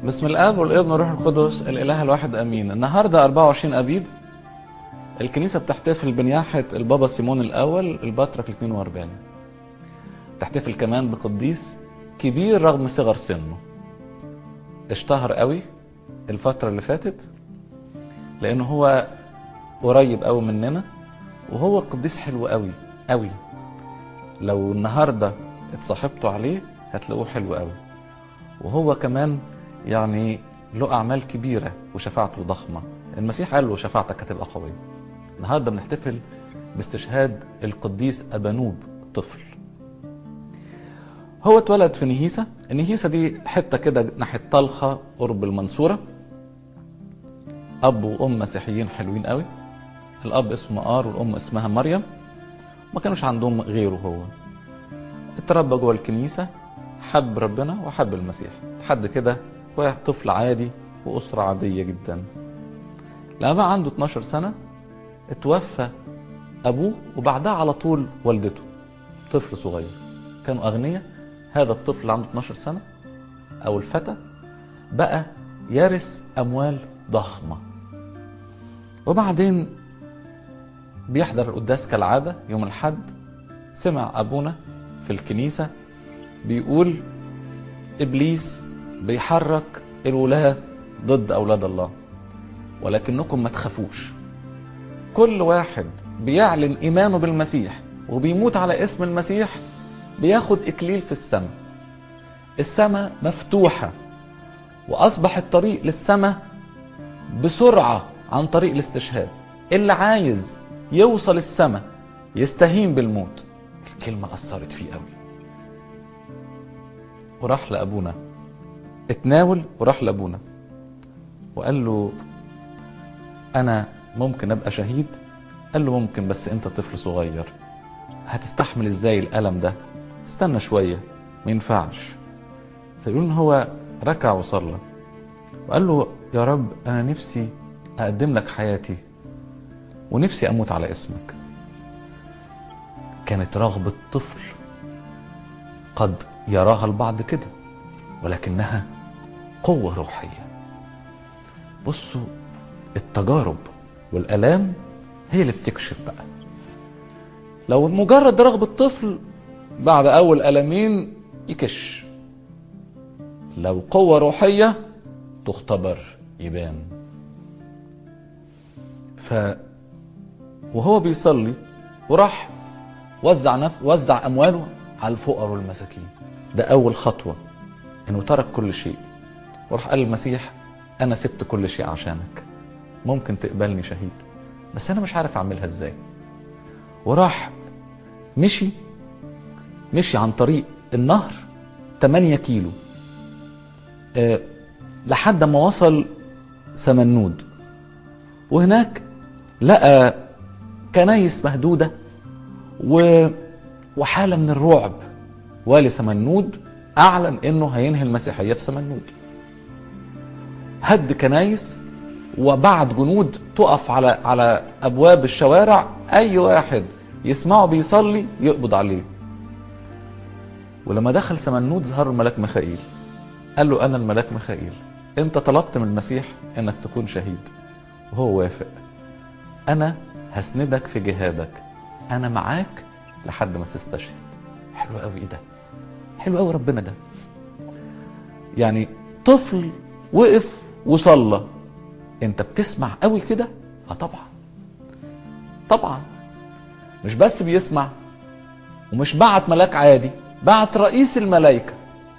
بسم الاب والابن والروح القدس الاله الواحد امين النهارده 24 ابيب الكنيسه بتحتفل بنياحه البابا سيمون الاول البطرك ال 42 تحتفل كمان بقديس كبير رغم صغر سنه اشتهر قوي الفتره اللي فاتت لانه هو قريب قوي مننا وهو قديس حلو قوي قوي لو النهارده اتصاحبتوا عليه هتلاقوه حلو قوي وهو كمان يعني له اعمال كبيره وشفاعته ضخمه المسيح قال له شفاعتك هتبقى قويه النهارده بنحتفل باستشهاد القديس ابانوب طفل هو اتولد في نهيسة النهيسة دي حتة كده ناحية طلخة قرب المنصورة أب وأم مسيحيين حلوين قوي الأب اسمه مقار والأم اسمها مريم ما كانوش عندهم غيره هو اتربى جوه الكنيسة حب ربنا وحب المسيح لحد كده هو طفل عادي وأسرة عادية جدا لما بقى عنده 12 سنة اتوفى أبوه وبعدها على طول والدته طفل صغير كانوا أغنياء هذا الطفل اللي عنده 12 سنة أو الفتى بقى يرث أموال ضخمة وبعدين بيحضر القداس كالعادة يوم الحد سمع أبونا في الكنيسة بيقول إبليس بيحرك الولاة ضد أولاد الله ولكنكم ما تخافوش كل واحد بيعلن إيمانه بالمسيح وبيموت على اسم المسيح بياخد إكليل في السماء السماء مفتوحة وأصبح الطريق للسماء بسرعة عن طريق الاستشهاد اللي عايز يوصل السماء يستهين بالموت الكلمة أثرت فيه قوي وراح لأبونا اتناول وراح لأبونا وقال له أنا ممكن أبقى شهيد قال له ممكن بس أنت طفل صغير هتستحمل ازاي الألم ده استنى شوية ما ينفعش فيقول ان هو ركع وصلى وقال له يا رب انا نفسي اقدم لك حياتي ونفسي اموت على اسمك كانت رغبة طفل قد يراها البعض كده ولكنها قوة روحية بصوا التجارب والآلام هي اللي بتكشف بقى لو مجرد رغبة طفل بعد أول ألمين يكش لو قوة روحية تختبر يبان ف وهو بيصلي وراح وزع نف... وزع أمواله على الفقراء والمساكين ده أول خطوة إنه ترك كل شيء وراح قال المسيح أنا سبت كل شيء عشانك ممكن تقبلني شهيد بس أنا مش عارف أعملها إزاي وراح مشي مشي عن طريق النهر 8 كيلو أه لحد ما وصل سمنود وهناك لقى كنايس مهدودة و... وحالة من الرعب والي سمنود أعلن إنه هينهي المسيحية في سمنود هد كنايس وبعت جنود تقف على على أبواب الشوارع أي واحد يسمعه بيصلي يقبض عليه ولما دخل سمنود ظهر الملاك ميخائيل قال له انا الملاك ميخائيل انت طلبت من المسيح انك تكون شهيد وهو وافق انا هسندك في جهادك انا معاك لحد ما تستشهد حلو قوي ده حلو قوي ربنا ده يعني طفل وقف وصلى انت بتسمع قوي كده اه طبعا طبعا مش بس بيسمع ومش بعت ملاك عادي بعت رئيس الملائكة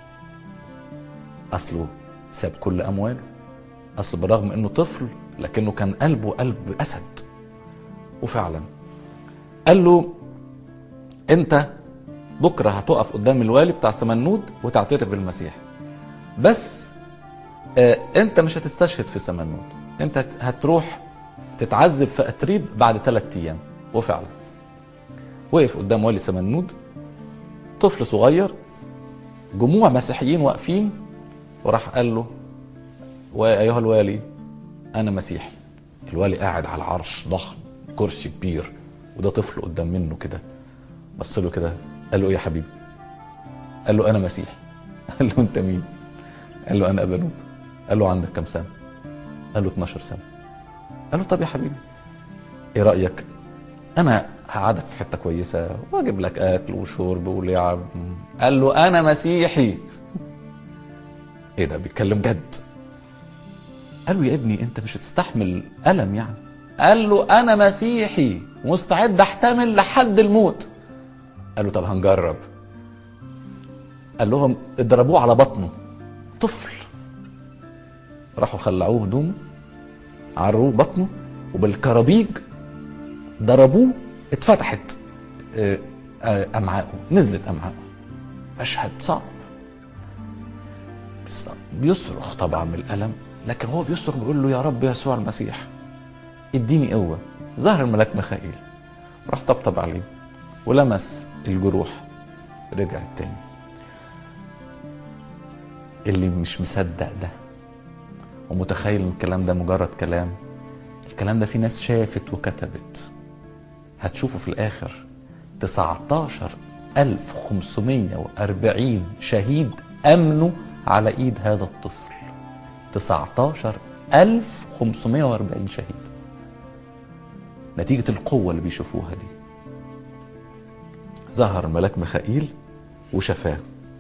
أصله ساب كل أمواله أصله بالرغم أنه طفل لكنه كان قلبه قلب أسد وفعلا قال له أنت بكرة هتقف قدام الوالي بتاع سمنود وتعترف بالمسيح بس آه أنت مش هتستشهد في سمنود أنت هتروح تتعذب في أتريب بعد ثلاثة أيام وفعلا وقف قدام والي سمنود طفل صغير جموع مسيحيين واقفين وراح قال له وأيها الوالي أنا مسيحي الوالي قاعد على عرش ضخم كرسي كبير وده طفل قدام منه كده بص له كده قال له ايه يا حبيبي قال له انا مسيحي قال له انت مين قال له انا ابانوب قال له عندك كام سنه قال له 12 سنه قال له طب يا حبيبي ايه رايك انا هقعدك في حته كويسه واجيب لك اكل وشرب ولعب قال له انا مسيحي ايه ده بيتكلم جد قال له يا ابني انت مش هتستحمل الم يعني قال له انا مسيحي مستعد احتمل لحد الموت قال له طب هنجرب قال لهم اضربوه على بطنه طفل راحوا خلعوه هدومه عروه بطنه وبالكرابيج ضربوه اتفتحت آه، آه، امعائه نزلت امعائه مشهد صعب بس بيصرخ طبعا من الالم لكن هو بيصرخ بيقول له يا رب يسوع المسيح اديني قوه ظهر الملاك ميخائيل راح طبطب عليه ولمس الجروح رجع تاني اللي مش مصدق ده ومتخيل ان الكلام ده مجرد كلام الكلام ده في ناس شافت وكتبت هتشوفوا في الاخر 19540 شهيد امنوا على ايد هذا الطفل 19540 شهيد نتيجة القوة اللي بيشوفوها دي ظهر الملاك ميخائيل وشفاه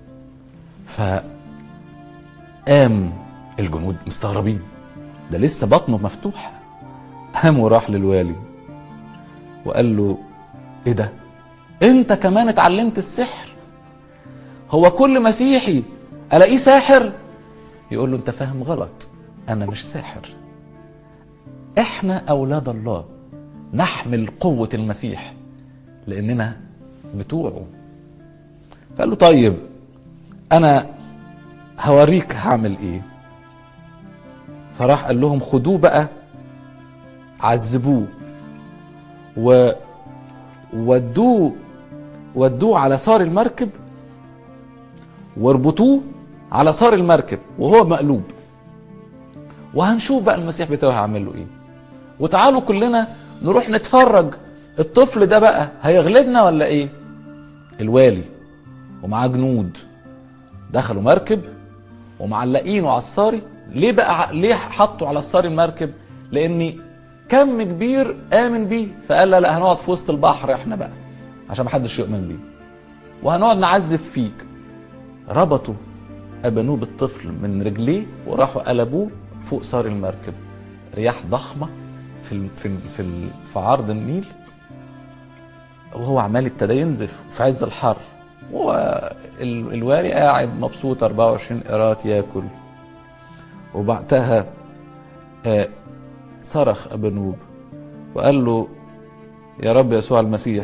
فقام الجنود مستغربين ده لسه بطنه مفتوح قام وراح للوالي وقال له ايه ده انت كمان اتعلمت السحر هو كل مسيحي الاقيه ساحر يقول له انت فاهم غلط انا مش ساحر احنا اولاد الله نحمل قوة المسيح لاننا بتوعه فقال له طيب انا هوريك هعمل ايه فراح قال لهم خدوه بقى عذبوه و ودوه ودوه على صار المركب واربطوه على صار المركب وهو مقلوب وهنشوف بقى المسيح بتاعه هيعمل له ايه وتعالوا كلنا نروح نتفرج الطفل ده بقى هيغلبنا ولا ايه الوالي ومعاه جنود دخلوا مركب ومعلقينه على الصاري ليه بقى ليه حطوا على الصاري المركب لان كم كبير امن بيه فقال لا لا هنقعد في وسط البحر احنا بقى عشان محدش يؤمن بيه وهنقعد نعذب فيك ربطوا ابنوه بالطفل من رجليه وراحوا قلبوه فوق صار المركب رياح ضخمه في ال في ال في, ال في عرض النيل وهو عمال ابتدى ينزف في عز الحر هو ال- الوالي قاعد مبسوط 24 قيراط ياكل وبعدها آه، صرخ ابنوب وقال له يا رب يسوع المسيح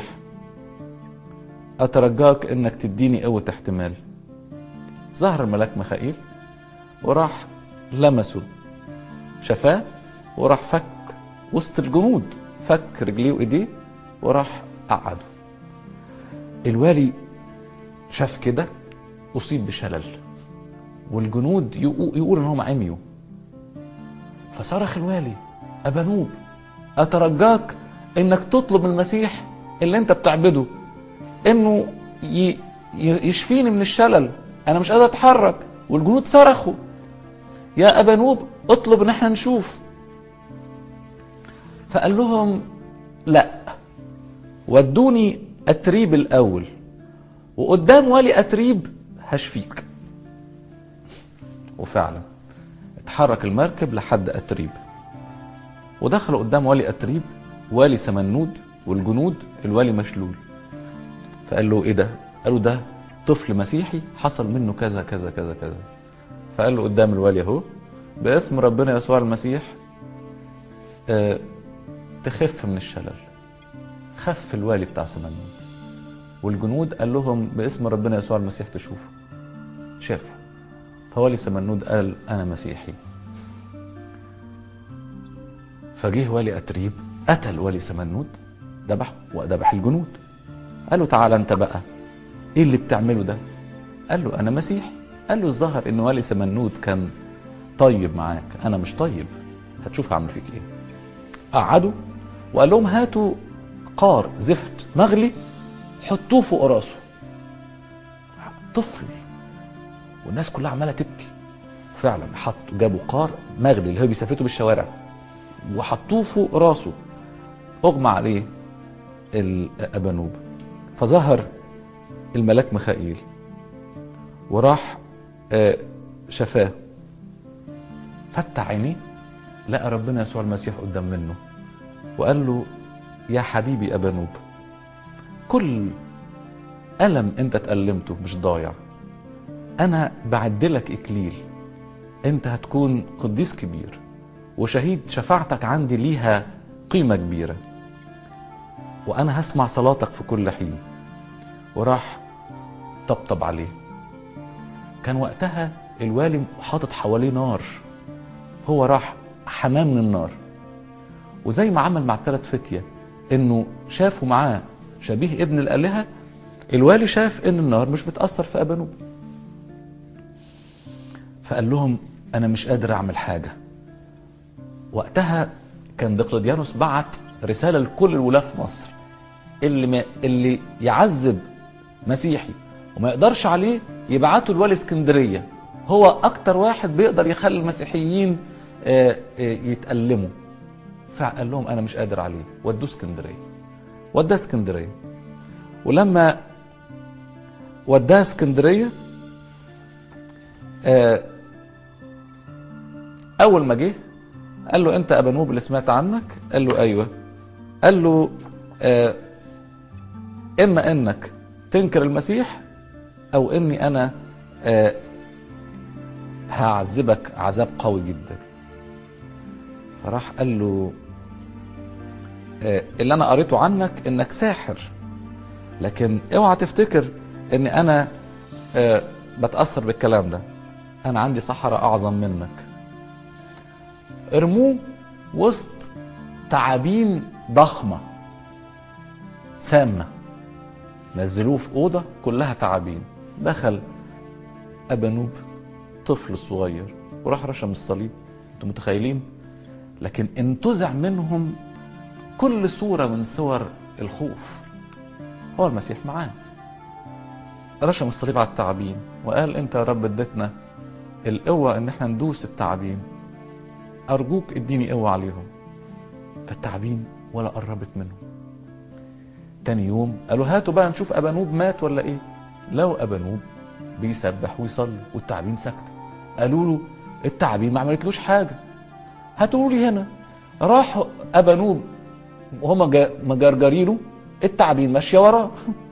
اترجاك انك تديني قوه احتمال ظهر الملاك ميخائيل وراح لمسه شفاه وراح فك وسط الجنود فك رجليه وايديه وراح قعده الوالي شاف كده اصيب بشلل والجنود يقو- يقول ان هم عميوا فصرخ الوالي ابانوب اترجاك انك تطلب من المسيح اللي انت بتعبده انه ي... ي- يشفيني من الشلل انا مش قادر اتحرك والجنود صرخوا يا ابانوب اطلب ان احنا نشوف فقال لهم لا ودوني اتريب الاول وقدام والي اتريب هشفيك وفعلا اتحرك المركب لحد اتريب ودخلوا قدام والي اتريب والي سمنود والجنود الوالي مشلول فقال له ايه ده قال له ده طفل مسيحي حصل منه كذا كذا كذا كذا فقال له قدام الوالي اهو باسم ربنا يسوع المسيح آه تخف من الشلل خف الوالي بتاع سمنود والجنود قال لهم باسم ربنا يسوع المسيح تشوفوا شافوا فوالي سمنود قال انا مسيحي فجه والي اتريب قتل والي سمنود ذبحه وذبح الجنود قال له تعالى انت بقى ايه اللي بتعمله ده قال له انا مسيحي قال له الظهر ان والي سمنود كان طيب معاك انا مش طيب هتشوف هعمل فيك ايه قعدوا وقال لهم هاتوا قار زفت مغلي حطوه فوق راسه طفل والناس كلها عماله تبكي فعلا حطوا جابوا قار مغلي اللي هو بيسافته بالشوارع وحطوه فوق راسه اغمى عليه الابانوب فظهر الملاك ميخائيل وراح آه، شفاه فتح عينيه لقى ربنا يسوع المسيح قدام منه وقال له يا حبيبي ابانوب كل ألم أنت تألمته مش ضايع أنا بعدلك إكليل أنت هتكون قديس كبير وشهيد شفاعتك عندي ليها قيمة كبيرة وأنا هسمع صلاتك في كل حين وراح طبطب عليه كان وقتها الوالي حاطط حواليه نار هو راح حماه من النار وزي ما عمل مع الثلاث فتية انه شافوا معاه شبيه ابن الآلهة الوالي شاف ان النار مش بتأثر في أبانوب فقال لهم انا مش قادر اعمل حاجة وقتها كان دقلديانوس بعت رسالة لكل الولاة في مصر اللي ما اللي يعذب مسيحي وما يقدرش عليه يبعتوا الوالي اسكندرية هو اكتر واحد بيقدر يخلي المسيحيين آه، آه، يتألموا فقال لهم انا مش قادر عليه ودوه اسكندريه وداه اسكندريه ولما وداه اسكندريه آه، اول ما جه قال له انت ابانوب اللي سمعت عنك قال له ايوه قال له آه، اما انك تنكر المسيح او اني انا آه، هعذبك عذاب قوي جدا فراح قال له آه، اللي انا قريته عنك انك ساحر لكن اوعى تفتكر ان انا آه، بتاثر بالكلام ده انا عندي سحرة اعظم منك ارموه وسط تعابين ضخمة سامة نزلوه في أوضة كلها تعابين دخل أبانوب طفل صغير وراح رشم الصليب انتوا متخيلين لكن انتزع منهم كل صورة من صور الخوف هو المسيح معاه رشم الصليب على التعابين وقال انت يا رب اديتنا القوة ان احنا ندوس التعابين ارجوك اديني قوة عليهم فالتعابين ولا قربت منهم تاني يوم قالوا هاتوا بقى نشوف ابانوب مات ولا ايه لو ابانوب بيسبح ويصلي والتعابين ساكته قالوا له التعابين ما عملتلوش حاجه هاتوا لي هنا راح ابانوب وهم جا- مجرجرينه التعابين ماشيه وراه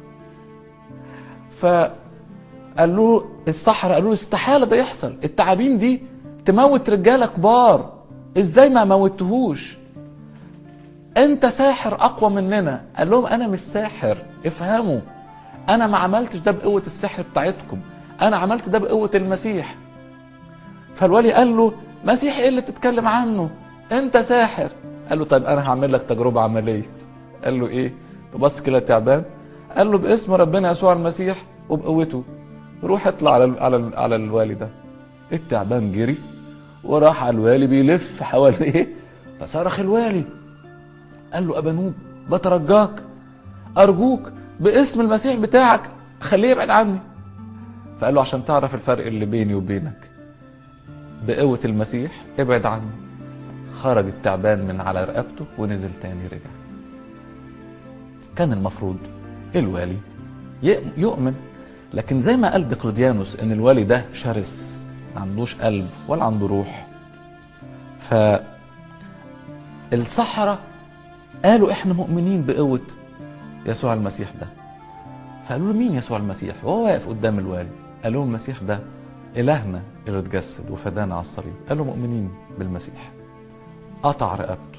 فقال له الصحراء قالوا له استحاله ده يحصل التعابين دي تموت رجاله كبار ازاي ما موتهوش انت ساحر اقوى مننا قال لهم انا مش ساحر افهموا انا ما عملتش ده بقوه السحر بتاعتكم انا عملت ده بقوه المسيح فالولي قال له مسيح ايه اللي بتتكلم عنه انت ساحر قال له طيب انا هعمل لك تجربه عمليه قال له ايه فبص كده تعبان قال له باسم ربنا يسوع المسيح وبقوته روح اطلع على ال على ال على الوالي ده التعبان جري وراح على الوالي بيلف حواليه فصرخ الوالي قال له ابانوب بترجاك ارجوك باسم المسيح بتاعك خليه يبعد عني فقال له عشان تعرف الفرق اللي بيني وبينك بقوة المسيح ابعد عني خرج التعبان من على رقبته ونزل تاني رجع كان المفروض الوالي ي- يؤمن لكن زي ما قال دقلديانوس ان الوالي ده شرس ما عندوش قلب ولا عنده روح ف السحرة قالوا احنا مؤمنين بقوة يسوع المسيح ده فقالوا له مين يسوع المسيح وهو واقف قدام الوالي قالوا له المسيح ده إلهنا اللي اتجسد وفدانا على الصليب قالوا مؤمنين بالمسيح قطع رقبته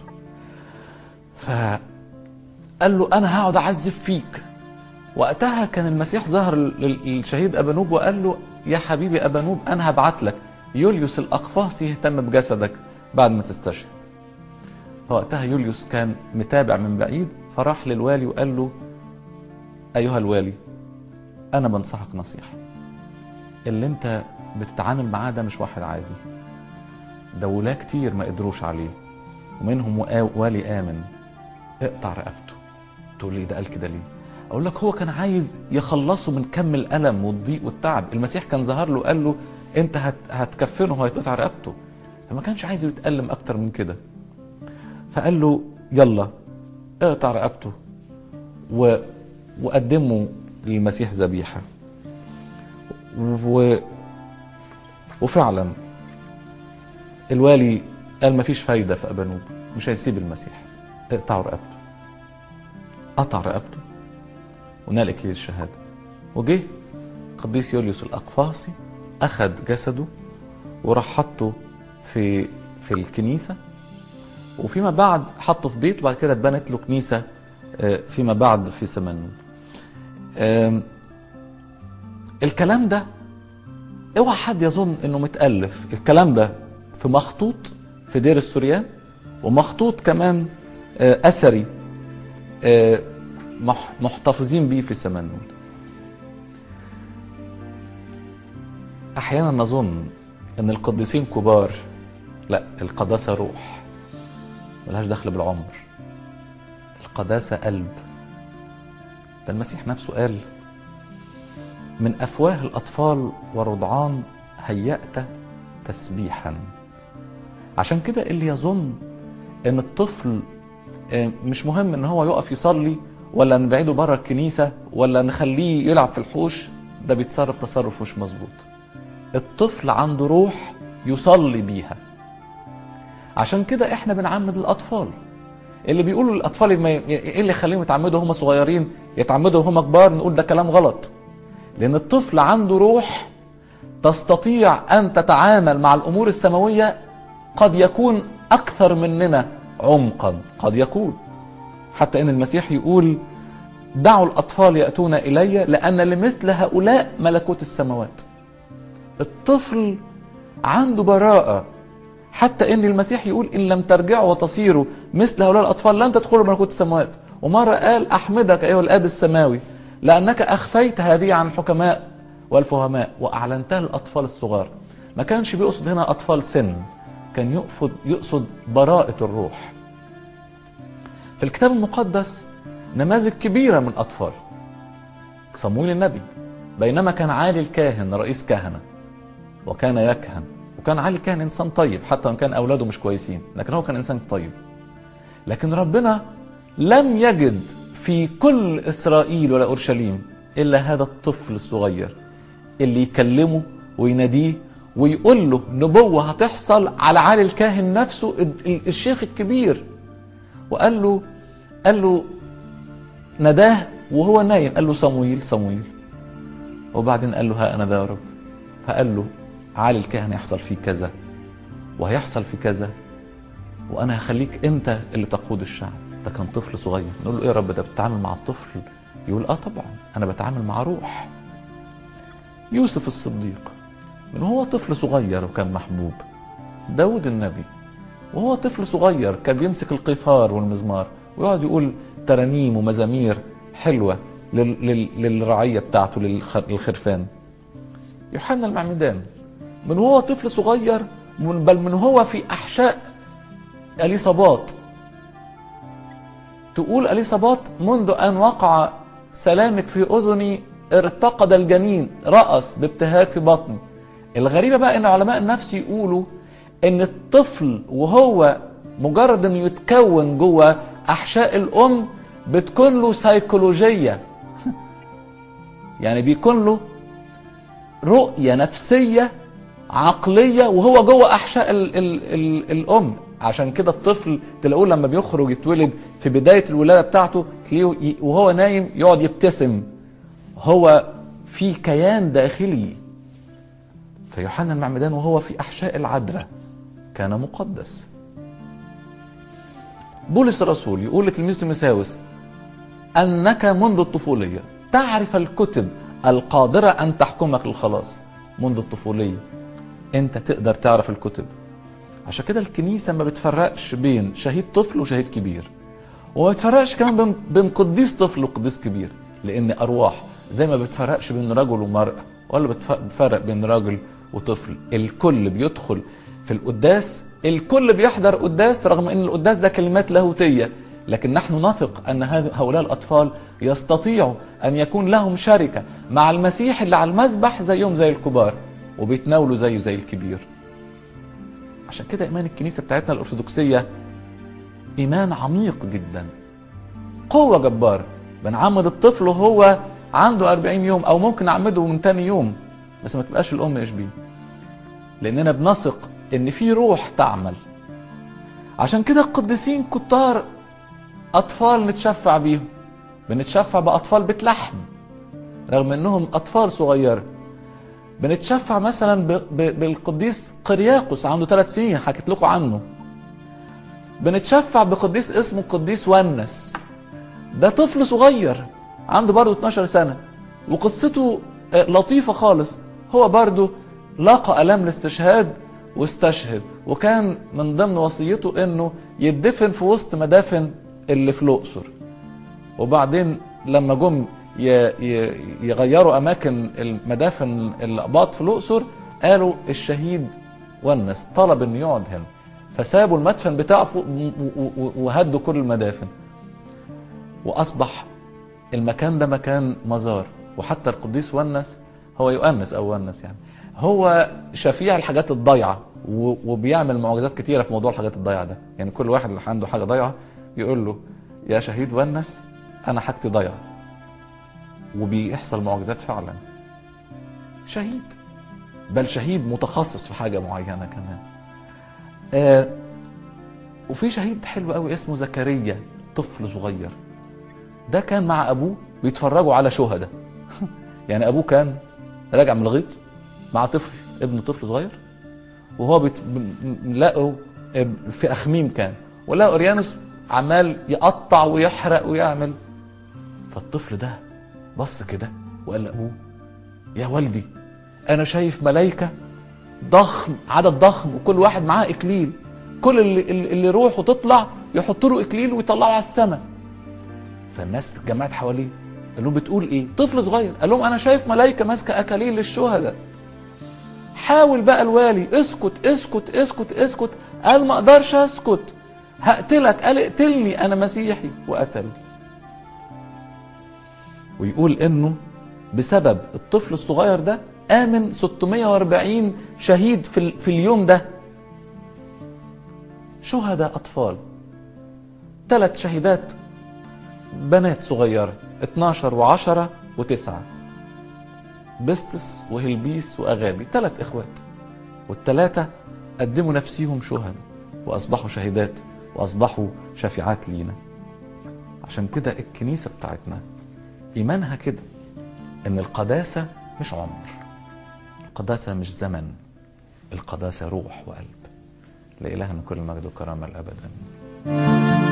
فقال له أنا هقعد أعذب فيك وقتها كان المسيح ظهر لل- للشهيد أبانوب وقال له يا حبيبي أبانوب أنا هبعت لك يوليوس الأقفاصي يهتم بجسدك بعد ما تستشهد فوقتها يوليوس كان متابع من بعيد فراح للوالي وقال له أيها الوالي أنا بنصحك نصيحة اللي أنت بتتعامل معاه ده مش واحد عادي ده ولاة كتير ما قدروش عليه ومنهم وآ- والي آمن اقطع رقبته تقول لي ده قال كده ليه اقول لك هو كان عايز يخلصه من كم الالم والضيق والتعب المسيح كان ظهر له قال له انت هت هتكفنه وهيتقطع رقبته فما كانش عايزه يتألم اكتر من كده فقال له يلا اقطع رقبته و... وقدمه للمسيح ذبيحه و... وفعلا الوالي قال مفيش فايدة في أبانوب مش هيسيب المسيح اقطعوا رقبته قطع رقبته ونال إكليل الشهادة وجه قديس يوليوس الأقفاصي أخذ جسده وراح حطه في في الكنيسة وفيما بعد حطه في بيت وبعد كده اتبنت له كنيسة آه، فيما بعد في سمنون آم، الكلام ده اوعى حد يظن انه متألف الكلام ده في مخطوط في دير السوريان ومخطوط كمان آه، اثري آه، مح- محتفظين بيه في سمنون احيانا نظن ان القديسين كبار لا القداسه روح ملهاش دخل بالعمر القداسه قلب ده المسيح نفسه قال من افواه الاطفال والرضعان هيأت تسبيحا عشان كده اللي يظن ان الطفل آه، مش مهم ان هو يقف يصلي ولا نبعده بره الكنيسه ولا نخليه يلعب في الحوش ده بيتصرف تصرف مش مظبوط الطفل عنده روح يصلي بيها عشان كده احنا بنعمد الاطفال اللي بيقولوا الاطفال ما ي- ايه اللي يخليهم يتعمدوا هم صغيرين يتعمدوا وهم كبار نقول ده كلام غلط لان الطفل عنده روح تستطيع ان تتعامل مع الامور السماويه قد يكون اكثر مننا عمقا قد يكون حتى ان المسيح يقول دعوا الاطفال ياتون الي لان لمثل هؤلاء ملكوت السماوات الطفل عنده براءه حتى ان المسيح يقول ان لم ترجعوا وتصيروا مثل هؤلاء الاطفال لن تدخلوا ملكوت السماوات ومره قال احمدك ايها الاب السماوي لانك اخفيت هذه عن الحكماء والفهماء واعلنتها للاطفال الصغار ما كانش بيقصد هنا اطفال سن كان يقصد يقصد براءه الروح في الكتاب المقدس نماذج كبيره من اطفال صمويل النبي بينما كان عالي الكاهن رئيس كهنه وكان يكهن وكان علي كان انسان طيب حتى وان كان اولاده مش كويسين لكن هو كان انسان طيب لكن ربنا لم يجد في كل اسرائيل ولا اورشليم الا هذا الطفل الصغير اللي يكلمه ويناديه ويقول له نبوه هتحصل على علي الكاهن نفسه ال- ال- الشيخ الكبير وقال له قال له نداه وهو نايم قال له صمويل صمويل وبعدين قال له ها انا ذا يا رب فقال له عالي الكهنة يحصل فيه كذا وهيحصل في كذا وانا هخليك انت اللي تقود الشعب ده كان طفل صغير نقول له ايه يا رب ده بتتعامل مع الطفل يقول اه طبعا انا بتعامل مع روح يوسف الصديق من هو طفل صغير وكان محبوب داود النبي وهو طفل صغير كان بيمسك القيثار والمزمار ويقعد يقول ترانيم ومزامير حلوة لل- لل- للرعية بتاعته للخ- للخرفان يوحنا المعمدان من هو طفل صغير من بل من هو في احشاء اليصابات تقول اليصابات منذ ان وقع سلامك في اذني ارتقد الجنين رأس بابتهاج في بطني الغريبه بقى ان علماء النفس يقولوا ان الطفل وهو مجرد انه يتكون جوه احشاء الام بتكون له سيكولوجيه يعني بيكون له رؤية نفسية عقلية وهو جوه أحشاء ال ال ال الأم عشان كده الطفل تلاقوه لما بيخرج يتولد في بداية الولادة بتاعته تلاقيه ي- وهو نايم يقعد يبتسم هو في كيان داخلي فيوحنا المعمدان وهو في أحشاء العذراء كان مقدس بولس الرسول يقول لتلميذ تيموثاوس أنك منذ الطفولية تعرف الكتب القادرة أن تحكمك للخلاص منذ الطفولية أنت تقدر تعرف الكتب عشان كده الكنيسة ما بتفرقش بين شهيد طفل وشهيد كبير وما بتفرقش كمان بين- بين قديس طفل وقديس كبير لأن أرواح زي ما بتفرقش بين رجل ومرأة ولا بتف- بتفرق بين راجل وطفل الكل بيدخل في القداس الكل بيحضر قداس رغم ان القداس ده كلمات لاهوتيه لكن نحن نثق ان هذ- هؤلاء الاطفال يستطيعوا ان يكون لهم شركه مع المسيح اللي على المذبح زيهم زي الكبار وبيتناولوا زيه زي الكبير عشان كده ايمان الكنيسه بتاعتنا الارثوذكسيه ايمان عميق جدا قوه جباره بنعمد الطفل وهو عنده 40 يوم او ممكن نعمده من تاني يوم بس ما تبقاش الام اشبيه لاننا بنثق ان في روح تعمل عشان كده القديسين كتار اطفال نتشفع بيهم بنتشفع باطفال بيت لحم رغم انهم اطفال صغيره بنتشفع مثلا ب... ب... بالقديس قرياقوس عنده ثلاث سنين حكيت لكم عنه بنتشفع بقديس اسمه القديس ونس ده طفل صغير عنده برضه 12 سنة وقصته لطيفة خالص هو برضه لاقى ألم الاستشهاد واستشهد وكان من ضمن وصيته انه يدفن في وسط مدافن اللي في الأقصر وبعدين لما جم يغيروا اماكن المدافن الاباط في الاقصر قالوا الشهيد ونس طلب انه يقعد هنا فسابوا المدفن بتاعه وهدوا كل المدافن واصبح المكان ده مكان مزار وحتى القديس ونس هو يؤنس او ونس يعني هو شفيع الحاجات الضايعه وبيعمل معجزات كتيره في موضوع الحاجات الضايعه ده يعني كل واحد اللي عنده حاجه ضايعه يقول له يا شهيد ونس انا حاجتي ضايعه وبيحصل معجزات فعلا شهيد بل شهيد متخصص في حاجه معينه كمان آه وفي شهيد حلو قوي اسمه زكريا طفل صغير ده كان مع ابوه بيتفرجوا على شهداء يعني ابوه كان راجع من الغيط مع طفل ابن طفل صغير وهو بيت... لقوا في اخميم كان ولقوا اوريانوس عمال يقطع ويحرق ويعمل فالطفل ده بص كده وقال لابوه يا والدي انا شايف ملايكه ضخم عدد ضخم وكل واحد معاه اكليل كل اللي اللي روحه تطلع يحط له اكليل ويطلعه على السماء فالناس اتجمعت حواليه قال لهم بتقول ايه طفل صغير قال لهم انا شايف ملايكه ماسكه اكاليل للشهداء حاول بقى الوالي اسكت اسكت اسكت اسكت قال ما اقدرش اسكت هقتلك قال اقتلني انا مسيحي وقتله ويقول انه بسبب الطفل الصغير ده امن 640 شهيد في, في اليوم ده شهداء اطفال ثلاث شهيدات بنات صغيره 12 و10 و9 بستس وهلبيس واغابي ثلاث اخوات والثلاثه قدموا نفسيهم شهداء واصبحوا شهيدات واصبحوا شفيعات لينا عشان كده الكنيسه بتاعتنا ايمانها كده ان القداسه مش عمر القداسه مش زمن القداسه روح وقلب لإلهنا كل المجد والكرامه الابد امين